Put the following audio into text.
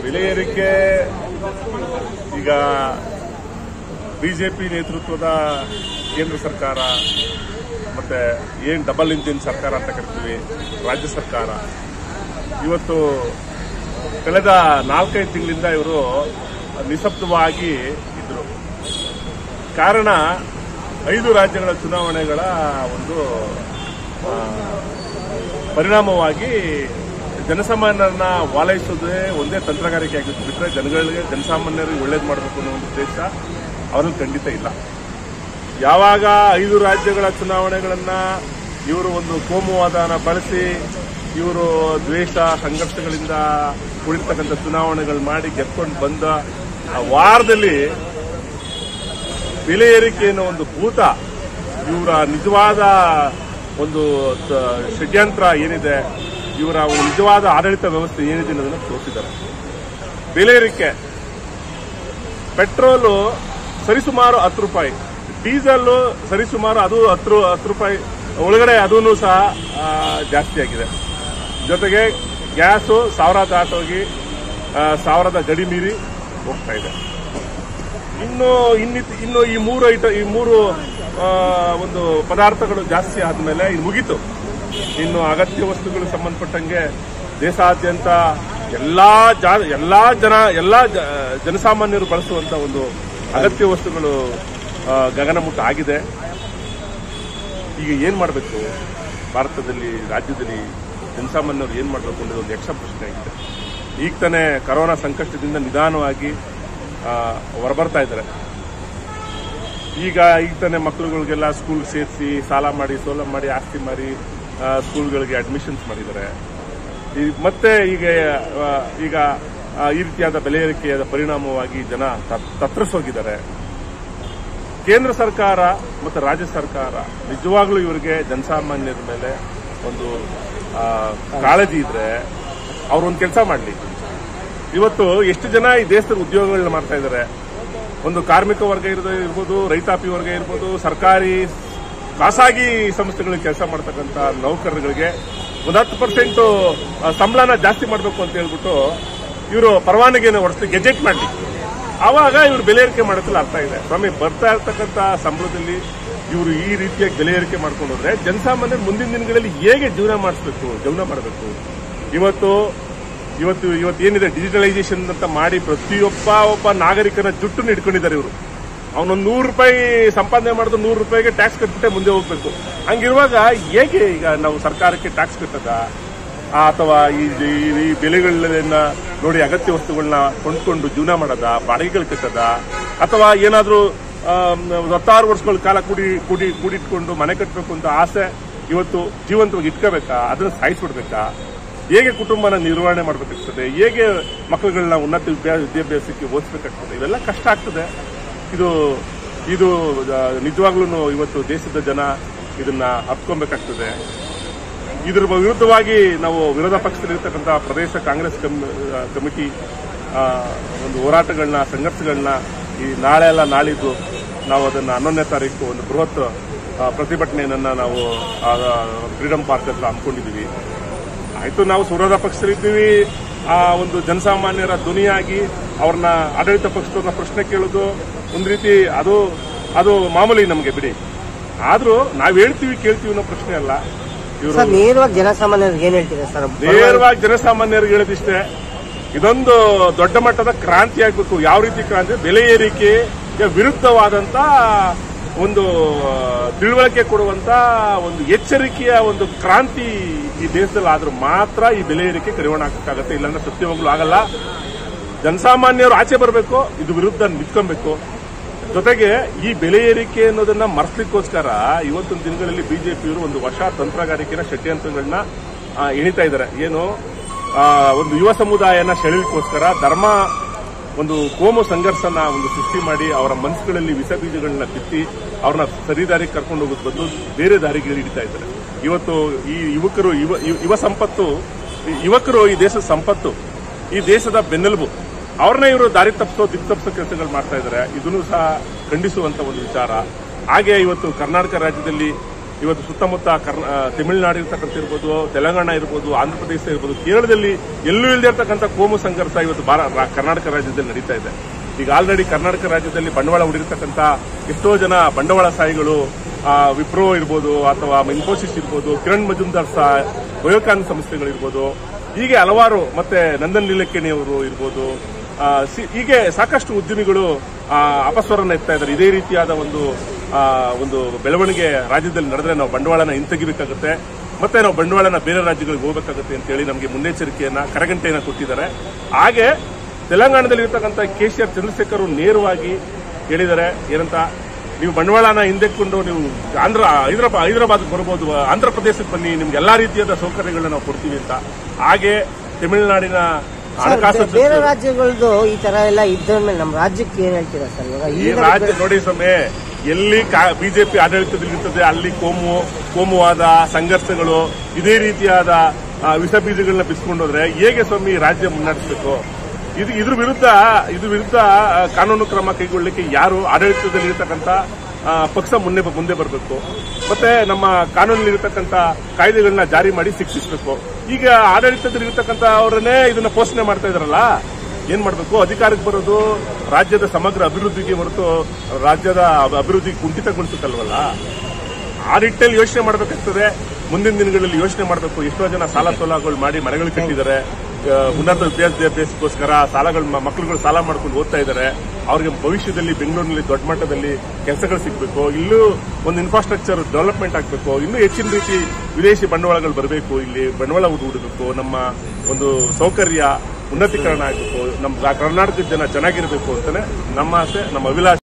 ಬೆಲೆ ಏರಿಕೆ ಈಗ ಬಿಜೆಪಿ ನೇತೃತ್ವದ ಕೇಂದ್ರ ಸರ್ಕಾರ ಮತ್ತೆ ಏನ್ ಡಬಲ್ ಇಂಜಿನ್ ಸರ್ಕಾರ ಅಂತ ಕರಿತೀವಿ ರಾಜ್ಯ ಸರ್ಕಾರ ಇವತ್ತು ಕಳೆದ ನಾಲ್ಕೈದು ತಿಂಗಳಿಂದ ಇವರು ನಿಶಬ್ದವಾಗಿ ಇದ್ರು ಕಾರಣ ಐದು ರಾಜ್ಯಗಳ ಚುನಾವಣೆಗಳ ಒಂದು ಆ, ಪರಿಣಾಮವಾಗಿ ಜನಸಾಮಾನ್ಯರನ್ನ ವಾಲೈಸೋದೇ ಒಂದೇ ತಂತ್ರಗಾರಿಕೆ ಆಗಿತ್ತು ಬಿಟ್ಟರೆ ಜನಗಳಿಗೆ ಜನಸಾಮಾನ್ಯರಿಗೆ ಒಳ್ಳೇದು ಮಾಡಬೇಕು ಅನ್ನೋ ಒಂದು ಉದ್ದೇಶ ಅವರಲ್ಲಿ ಖಂಡಿತ ಇಲ್ಲ ಯಾವಾಗ ಐದು ರಾಜ್ಯಗಳ ಚುನಾವಣೆಗಳನ್ನ ಇವರು ಒಂದು ಕೋಮುವಾದನ ಬಳಸಿ ಇವರು ದ್ವೇಷ ಸಂಘರ್ಷಗಳಿಂದ ಕುಳಿತಕ್ಕಂಥ ಚುನಾವಣೆಗಳು ಮಾಡಿ ಗೆದ್ಕೊಂಡು ಬಂದ ಆ ವಾರದಲ್ಲಿ ಬೆಲೆ ಏರಿಕೆ ಅನ್ನೋ ಒಂದು ಭೂತ ಇವರ ನಿಜವಾದ ಒಂದು ತ- ಷಡ್ಯಂತ್ರ ಏನಿದೆ ಇವರ ಒಂದು ನಿಜವಾದ ಆಡಳಿತ ವ್ಯವಸ್ಥೆ ಏನಿದೆ ಅನ್ನೋದನ್ನ ತೋರಿಸಿದ್ದಾರೆ ಬೆಲೆ ಏರಿಕೆ ಪೆಟ್ರೋಲು ಸರಿಸುಮಾರು ಹತ್ತು ರೂಪಾಯಿ ಡೀಸೆಲ್ ಸರಿಸುಮಾರು ಅದು ಹತ್ತು ಹತ್ತು ರೂಪಾಯಿ ಒಳಗಡೆ ಅದೂ ಸಹ ಆ, ಜಾಸ್ತಿ ಆಗಿದೆ ಜೊತೆಗೆ ಗ್ಯಾಸು ಸಾವಿರ ದಾಟೋಗಿ ಆ, ಸಾವಿರದ ಗಡಿ ಮೀರಿ ಹೋಗ್ತಾ ಇದೆ ಇನ್ನು ಇನ್ನಿತ್ ಇನ್ನು ಈ ಮೂರು ಐಟ ಈ ಮೂರು ಆ, ಒಂದು ಪದಾರ್ಥಗಳು ಜಾಸ್ತಿ ಆದ್ಮೇಲೆ ಇದು ಮುಗೀತು ಇನ್ನು ಅಗತ್ಯ ವಸ್ತುಗಳು ಸಂಬಂಧಪಟ್ಟಂಗೆ ದೇಶಾದ್ಯಂತ ಎಲ್ಲಾ ಜಾ ಎಲ್ಲಾ ಜನ ಎಲ್ಲಾ ಜ- ಜನಸಾಮಾನ್ಯರು ಬಳಸುವಂತ ಒಂದು ಅಗತ್ಯ ವಸ್ತುಗಳು ಆ, ಗಗನಮುಟ್ಟ ಆಗಿದೆ ಈಗ ಏನ್ ಮಾಡಬೇಕು ಭಾರತದಲ್ಲಿ ರಾಜ್ಯದಲ್ಲಿ ಜನಸಾಮಾನ್ಯರು ಏನ್ ಮಾಡಬೇಕು ಅನ್ನೋದು ಒಂದು ಯಕ್ಷ ಪ್ರಶ್ನೆ ಆಗಿದೆ ಈಗ ತಾನೇ ಕರೋನಾ ಸಂಕಷ್ಟದಿಂದ ನಿಧಾನವಾಗಿ ಆ, ಹೊರಬರ್ತಾ ಇದ್ದಾರೆ ಈಗ ಈಗ ತಾನೇ ಮಕ್ಕಳುಗಳಿಗೆಲ್ಲ ಸ್ಕೂಲ್ ಸೇರಿಸಿ ಸಾಲ ಮಾಡಿ ಸೋಲ ಮಾಡಿ ಆಸ್ತಿ ಮಾರಿ ಆ, ಸ್ಕೂಲ್ಗಳಿಗೆ ಅಡ್ಮಿಷನ್ಸ್ ಮಾಡಿದ್ದಾರೆ ಈ ಮತ್ತೆ ಈಗ ಆ, ಈಗ ಆ, ಈ ರೀತಿಯಾದ ಬೆಲೆ ಏರಿಕೆಯಾದ ಪರಿಣಾಮವಾಗಿ ಜನ ತ- ತತ್ತರಿಸೋಗಿದ್ದಾರೆ ಕೇಂದ್ರ ಸರ್ಕಾರ ಮತ್ತು ರಾಜ್ಯ ಸರ್ಕಾರ ನಿಜವಾಗ್ಲೂ ಇವರಿಗೆ ಜನಸಾಮಾನ್ಯರ ಮೇಲೆ ಒಂದು ಆ, ಕಾಳಜಿ ಇದ್ರೆ ಅವ್ರೊಂದು ಕೆಲಸ ಮಾಡಲಿ ಇವತ್ತು ಎಷ್ಟು ಜನ ಈ ದೇಶದಲ್ಲಿ ಉದ್ಯೋಗಗಳನ್ನ ಮಾಡ್ತಾ ಇದ್ದಾರೆ ಒಂದು ಕಾರ್ಮಿಕ ವರ್ಗ ಇರೋದು ಇರ್ಬೋದು ರೈತಾಪಿ ವರ್ಗ ಇರ್ಬೋದು ಸರ್ಕಾರಿ ಖಾಸಗಿ ಸಂಸ್ಥೆಗಳಿಗೆ ಕೆಲಸ ಮಾಡ್ತಕ್ಕಂಥ ನೌಕರರಿಗೆ ಒಂದು ಹತ್ತು ಪರ್ಸೆಂಟ್ ಸಂಬಳನ ಜಾಸ್ತಿ ಮಾಡಬೇಕು ಅಂತ ಹೇಳ್ಬಿಟ್ಟು ಇವರು ಪರವಾನಗಿಯನ್ನು ಹೊಡಿಸಿ ಗೆಜೆಟ್ ಮಾಡಲಿ ಆವಾಗ ಇವರು ಬೆಲೆ ಏರಿಕೆ ಮಾಡೋದ್ರಲ್ಲಿ ಅರ್ಥ ಇದೆ ಸ್ವಾಮಿ ಬರ್ತಾ ಇರ್ತಕ್ಕಂಥ ಸಂಬಳದಲ್ಲಿ ಇವರು ಈ ರೀತಿಯಾಗಿ ಬೆಲೆ ಏರಿಕೆ ಮಾಡ್ಕೊಂಡು ಹೋದ್ರೆ ಜನಸಾಮಾನ್ಯರು ಮುಂದಿನ ದಿನಗಳಲ್ಲಿ ಹೇಗೆ ಜೀವನ ಮಾಡಿಸ್ಬೇಕು ಜೀವನ ಮಾಡಬೇಕು ಇವತ್ತು ಇವತ್ತು ಇವತ್ತು ಏನಿದೆ ಡಿಜಿಟಲೈಸೇಷನ್ ಅಂತ ಮಾಡಿ ಪ್ರತಿಯೊಬ್ಬ ಒಬ್ಬ ನಾಗರಿಕನ ಜುಟ್ಟನ್ನು ಇಟ್ಕೊಂಡಿದ್ದಾರೆ ಇವರು ಅವನೊಂದು ನೂರು ರೂಪಾಯಿ ಸಂಪಾದನೆ ಮಾಡಿದ್ರು ನೂರು ರೂಪಾಯಿಗೆ ಟ್ಯಾಕ್ಸ್ ಕಟ್ಬಿಟ್ಟೆ ಮುಂದೆ ಹೋಗ್ಬೇಕು ಹಂಗಿರುವಾಗ ಹೇಗೆ ಈಗ ನಾವು ಸರ್ಕಾರಕ್ಕೆ ಟ್ಯಾಕ್ಸ್ ಕಟ್ಟದ ಅಥವಾ ಈ ಈ- ಈ ಬೆಲೆಗಳನ್ನ ನೋಡಿ ಅಗತ್ಯ ವಸ್ತುಗಳನ್ನ ಕೊಂಡ್ಕೊಂಡು ಜೀವನ ಮಾಡೋದ ಬಾಡಿಗೆಗಳು ಕಟ್ಟದ ಅಥವಾ ಏನಾದರೂ ಹತ್ತಾರು ವರ್ಷಗಳ ಕಾಲ ಕೂಡಿ ಕೂಡಿ ಕೂಡಿಟ್ಕೊಂಡು ಮನೆ ಕಟ್ಟಬೇಕು ಅಂತ ಆಸೆ ಇವತ್ತು ಜೀವಂತವಾಗಿ ಇಟ್ಕೋಬೇಕಾ ಅದನ್ನ ಸಾಯಿಸ್ಬಿಡ್ಬೇಕಾ ಹೇಗೆ ಕುಟುಂಬನ ನಿರ್ವಹಣೆ ಮಾಡಬೇಕಾಗ್ತದೆ ಹೇಗೆ ಮಕ್ಕಳುಗಳನ್ನ ಉನ್ನತ ವಿದ್ಯಾ- ವಿದ್ಯಾಭ್ಯಾಸಕ್ಕೆ ಓದಿಸಬೇಕಾಗ್ತದೆ ಇವೆಲ್ಲ ಕಷ್ಟ ಆಗ್ತದೆ ಇದು ಇದು ನಿಜವಾಗ್ಲೂ ಇವತ್ತು ದೇಶದ ಜನ ಇದನ್ನ ಹತ್ಕೊಬೇಕಾಗ್ತದೆ ಇದ್ರ ವಿರುದ್ಧವಾಗಿ ನಾವು ವಿರೋಧ ಪಕ್ಷದಲ್ಲಿರ್ತಕ್ಕಂಥ ಪ್ರದೇಶ ಕಾಂಗ್ರೆಸ್ ಕಮ್- ಆ, ಕಮಿಟಿ ಆ, ಒಂದು ಹೋರಾಟಗಳನ್ನ ಸಂಘರ್ಷಗಳನ್ನ ಈ ನಾಳೆ ಅಲ್ಲ ನಾಳಿದ್ದು ನಾವು ಅದನ್ನ ಹನ್ನೊಂದನೇ ತಾರೀಕು ಒಂದು ಬೃಹತ್ ಆ, ಪ್ರತಿಭಟನೆಯನ್ನ ನಾವು ಫ್ರೀಡಂ ಪಾರ್ಕ್ ಹತ್ರ ಹಮ್ಮಿಕೊಂಡಿದ್ದೀವಿ ಆಯ್ತು ನಾವು ವಿರೋಧ ಪಕ್ಷದಲ್ಲಿದ್ದೀವಿ ಆ ಒಂದು ಜನಸಾಮಾನ್ಯರ ಧ್ವನಿಯಾಗಿ ಅವ್ರನ್ನ ಆಡಳಿತ ಪಕ್ಷದವ್ರನ್ನ ಪ್ರಶ್ನೆ ಕೇಳೋದು ಒಂದು ರೀತಿ ಅದು ಅದು ಮಾಮೂಲಿ ನಮಗೆ ಬಿಡಿ ಆದ್ರೂ ನಾವ್ ಹೇಳ್ತೀವಿ ಕೇಳ್ತೀವಿ ಅನ್ನೋ ಪ್ರಶ್ನೆ ಅಲ್ಲ ಇವರು ಸರ್ ನೇರವಾಗಿ ಜನಸಾಮಾನ್ಯರಿಗೆ ಏನ್ ಹೇಳ್ತೀರಾ ಸರ್ ನೇರವಾಗಿ ಜನಸಾಮಾನ್ಯರಿಗೆ ಹೇಳೋದಿಷ್ಟೇ ಇದೊಂದು ದೊಡ್ಡ ಮಟ್ಟದ ಕ್ರಾಂತಿ ಆಗ್ಬೇಕು ಯಾವ ರೀತಿ ಕ್ರಾಂತಿ ಬೆಲೆ ಏರಿಕೆಗೆ ವಿರುದ್ಧವಾದಂತ ಒಂದು ತಿಳುವಳಿಕೆ ಕೊಡುವಂತ ಒಂದು ಎಚ್ಚರಿಕೆಯ ಒಂದು ಕ್ರಾಂತಿ ಈ ದೇಶದಲ್ಲಿ ಆದ್ರೂ ಮಾತ್ರ ಈ ಬೆಲೆ ಏರಿಕೆ ಕಡಿವಾಣ ಹಾಕಕ್ಕಾಗತ್ತೆ ಇಲ್ಲಾಂದ್ರೆ ಸತ್ಯವಾಗ್ಲೂ ಆಗಲ್ಲ ಜನಸಾಮಾನ್ಯರು ಆಚೆ ಬರಬೇಕು ಇದು ವಿರುದ್ಧ ನಿಂತ್ಕೊಬೇಕು ಜೊತೆಗೆ ಈ ಬೆಲೆ ಏರಿಕೆ ಅನ್ನೋದನ್ನ ಮರೆಸ್ಲಿಕ್ಕೋಸ್ಕರ ಇವತ್ತಿನ ದಿನಗಳಲ್ಲಿ ಬಿಜೆಪಿಯವರು ಒಂದು ಹೊಸ ತಂತ್ರಗಾರಿಕೆನ ಷಡ್ಯಂತ್ರಗಳನ್ನ ಆ, ಎಣಿತಾ ಇದ್ದಾರೆ ಏನು ಆ, ಒಂದು ಯುವ ಸಮುದಾಯನ ಸೆಳೆಲಿಕ್ಕೋಸ್ಕರ ಧರ್ಮ ಒಂದು ಕೋಮು ಸಂಘರ್ಷನ ಒಂದು ಸೃಷ್ಟಿ ಮಾಡಿ ಅವರ ಮನಸ್ಸುಗಳಲ್ಲಿ ವಿಷ ಬೀಜಗಳನ್ನ ಬಿತ್ತಿ ಅವ್ರನ್ನ ಸರಿ ದಾರಿಗೆ ಕರ್ಕೊಂಡು ಹೋಗೋದ್ ಬದಲು ಬೇರೆ ದಾರಿಗೆ ಹಿಡಿತಾ ಇದ್ದಾರೆ ಇವತ್ತು ಈ ಯುವಕರು ಯುವ ಯುವ- ಯುವ ಸಂಪತ್ತು ಈ ಯುವಕರು ಈ ದೇಶದ ಸಂಪತ್ತು ಈ ದೇಶದ ಬೆನ್ನೆಲುಬು ಅವ್ರನ್ನ ಇವರು ದಾರಿ ತಪ್ಪಿಸೋ ದಿಕ್ ತಪ್ಪಿಸೋ ಕೆಲಸಗಳು ಮಾಡ್ತಾ ಇದ್ದಾರೆ ಇದನ್ನು ಸಹ ಖಂಡಿಸುವಂತ ಒಂದು ವಿಚಾರ ಹಾಗೆ ಇವತ್ತು ಕರ್ನಾಟಕ ರಾಜ್ಯದಲ್ಲಿ ಇವತ್ತು ಸುತ್ತಮುತ್ತ ಕರ್ನಾ ತಮಿಳುನಾಡು ಇರ್ತಕ್ಕಂಥ ಇರ್ಬೋದು ತೆಲಂಗಾಣ ಇರ್ಬೋದು ಆಂಧ್ರ ಪ್ರದೇಶ ಇರ್ಬೋದು ಕೇರಳದಲ್ಲಿ ಎಲ್ಲೂ ಇಲ್ಲದೆ ಇರ್ತಕ್ಕಂಥ ಕೋಮು ಸಂಘರ್ಷ ಇವತ್ತು ಭಾರ ರಾ- ಕರ್ನಾಟಕ ರಾಜ್ಯದಲ್ಲಿ ನಡೀತಾ ಇದೆ ಈಗ ಆಲ್ರೆಡಿ ಕರ್ನಾಟಕ ರಾಜ್ಯದಲ್ಲಿ ಬಂಡವಾಳ ಹೂಡಿರ್ತಕ್ಕಂಥ ಎಷ್ಟೋ ಜನ ಬಂಡವಾಳಶಾಹಿಗಳು ಆ, ವಿಪ್ರೋ ಇರ್ಬೋದು ಅಥವಾ ಇನ್ಫೋಸಿಸ್ ಇರ್ಬೋದು ಕಿರಣ್ ಮಜುಮ್ದಾರ್ ಸಹ ಬಯೋಕಾನ್ ಸಂಸ್ಥೆಗಳಿರ್ಬೋದು ಹೀಗೆ ಹಲವಾರು ಮತ್ತೆ ನಂದನ್ ನೀಲಕ್ಕೇಣಿ ಅವರು ಇರ್ಬೋದು ಆ, ಸಿ- ಹೀಗೆ ಸಾಕಷ್ಟು ಉದ್ಯಮಿಗಳು ಆ, ಅಪಸ್ವರನ್ನ ಎತ್ತಾ ಇದ್ದಾರೆ ಇದೇ ರೀತಿಯಾದ ಒಂದು ಆ, ಒಂದು ಬೆಳವಣಿಗೆ ರಾಜ್ಯದಲ್ಲಿ ನಡೆದ್ರೆ ನಾವು ಬಂಡವಾಳನ ಹಿಂತೆಗಿಬೇಕಾಗುತ್ತೆ ಮತ್ತೆ ನಾವು ಬಂಡವಾಳನ ಬೇರೆ ರಾಜ್ಯಗಳಿಗೆ ಹೋಗಬೇಕಾಗುತ್ತೆ ಅಂತೇಳಿ ನಮಗೆ ಮುನ್ನೆಚ್ಚರಿಕೆಯನ್ನ ಕರಗಂಟೆಯನ್ನ ಕೊಟ್ಟಿದ್ದಾರೆ ಹಾಗೆ ತೆಲಂಗಾಣದಲ್ಲಿ ಇರ್ತಕ್ಕಂಥ ಕೆ ಸಿ ಆರ್ ಚಂದ್ರಶೇಖರ್ ಅವರು ನೇರವಾಗಿ ಹೇಳಿದ್ದಾರೆ ಏನಂತ ನೀವು ಬಂಡವಾಳನ ಹಿಂದೆಕೊಂಡು ನೀವು ಆಂಧ್ರ ಹೈದರಾಬಾದ್ ಹೈದರಾಬಾದ್ ಬರ್ಬೋದು ಆಂಧ್ರ ಪ್ರದೇಶಕ್ಕೆ ಬನ್ನಿ ನಿಮ್ಗೆ ಎಲ್ಲಾ ರೀತಿಯಾದ ಸೌಕರ್ಯಗಳನ್ನ ನಾವು ಕೊಡ್ತೀವಿ ಅಂತ ಹಾಗೆ ತಮಿಳುನಾಡಿನ ಸರ್, ಹಣಕಾಸು ಬೇ- ಬೇರೆ ಸಚಿವರು- ರಾಜ್ಯಗಳದ್ದು ಈ ತರ ಎಲ್ಲ ಇದ್ರ ಮೇಲೆ ನಮ್ಮ ರಾಜ್ಯಕ್ಕೆ ಏನ್ ಹೇಳ್ತೀರಾ ಸರ್ ಇವಾಗ ಈ ಈಗ ರಾಜ್ಯ ನೋಡಿ ಸಮಯ ಎಲ್ಲಿ ಬಿಜೆಪಿ ಆಡಳಿತದಲ್ಲಿರ್ತದೆ ಅಲ್ಲಿ ಕೋಮು ಕೋಮುವಾದ ಸಂಘರ್ಷಗಳು ಇದೇ ರೀತಿಯಾದ ಆ, ವಿಷ ಬೀಜಗಳನ್ನ ಬಿಸ್ಕೊಂಡೋದ್ರೆ ಹೇಗೆ ಸ್ವಾಮಿ ರಾಜ್ಯ ಮುನ್ನಡೆಸಬೇಕು ಇದು ಇದ್ರ ವಿರುದ್ಧ ಇದ್ರ ವಿರುದ್ಧ ಆ, ಕಾನೂನು ಕ್ರಮ ಕೈಗೊಳ್ಳಲಿಕ್ಕೆ ಯಾರು ಆಡಳಿತದಲ್ಲಿ ಇರತಕ್ಕಂತ ಪಕ್ಷ ಮುಂದೆ ಮುಂದೆ ಬರಬೇಕು ಮತ್ತೆ ನಮ್ಮ ಕಾನೂನಲ್ಲಿ ಇರತಕ್ಕಂತ ಕಾಯ್ದೆಗಳನ್ನ ಜಾರಿ ಮಾಡಿ ಶಿಕ್ಷಿಸಬೇಕು ಈಗ ಆಡಳಿತದಲ್ಲಿ ಇರತಕ್ಕಂತ ಅವರನ್ನೇ ಇದನ್ನ ಪೋಷಣೆ ಮಾಡ್ತಾ ಇದಾರಲ್ಲ ಏನ್ ಮಾಡಬೇಕು ಅಧಿಕಾರಕ್ಕೆ ಬರೋದು ರಾಜ್ಯದ ಸಮಗ್ರ ಅಭಿವೃದ್ಧಿಗೆ ಹೊರತು ರಾಜ್ಯದ ಅಭ- ಅಭಿವೃದ್ಧಿ ಕುಂಠಿತಗೊಳಿಸುತ್ತಲ್ವಲ್ಲ ಆ ನಿಟ್ಟಲ್ಲಿ ಯೋಚನೆ ಮಾಡಬೇಕಾಗ್ತದೆ ಮುಂದಿನ ದಿನಗಳಲ್ಲಿ ಯೋಚನೆ ಮಾಡಬೇಕು ಎಷ್ಟೋ ಜನ ಸಾಲ ಸೋಲಗಳು ಮಾಡಿ ಮನೆಗಳು ಕಟ್ಟಿದ್ದಾರೆ ಆ, ಉನ್ನತ ವಿದ್ಯಾಭ್ಯಾಸಕ್ಕೋಸ್ಕರ ಸಾಲಗಳು ಮ- ಮಕ್ಳುಗಳು ಸಾಲ ಮಾಡ್ಕೊಂಡು ಓದ್ತಾ ಇದ್ದಾರೆ ಅವ್ರಿಗೆ ಭವಿಷ್ಯದಲ್ಲಿ ಬೆಂಗಳೂರಿನಲ್ಲಿ ದೊಡ್ಡ ಮಟ್ಟದಲ್ಲಿ ಕೆಲಸಗಳು ಸಿಗಬೇಕು ಇಲ್ಲೂ ಒಂದು ಇನ್ಫ್ರಾಸ್ಟ್ರಕ್ಚರ್ ಡೆವಲಪ್ಮೆಂಟ್ ಆಗಬೇಕು ಇನ್ನೂ ಹೆಚ್ಚಿನ ರೀತಿ ವಿದೇಶಿ ಬಂಡವಾಳಗಳು ಬರಬೇಕು ಇಲ್ಲಿ ಬಂಡವಾಳ ಹೂಡಬೇಕು ನಮ್ಮ ಒಂದು ಸೌಕರ್ಯ ಉನ್ನತೀಕರಣ ಆಗಬೇಕು ನಮ್ಮ ಕರ್ನಾಟಕದ ಜನ ಚೆನ್ನಾಗಿರಬೇಕು ಅಂತಾನೆ ನಮ್ಮ ಆಸೆ ನಮ್ಮ ಅಭಿಲಾಷೆ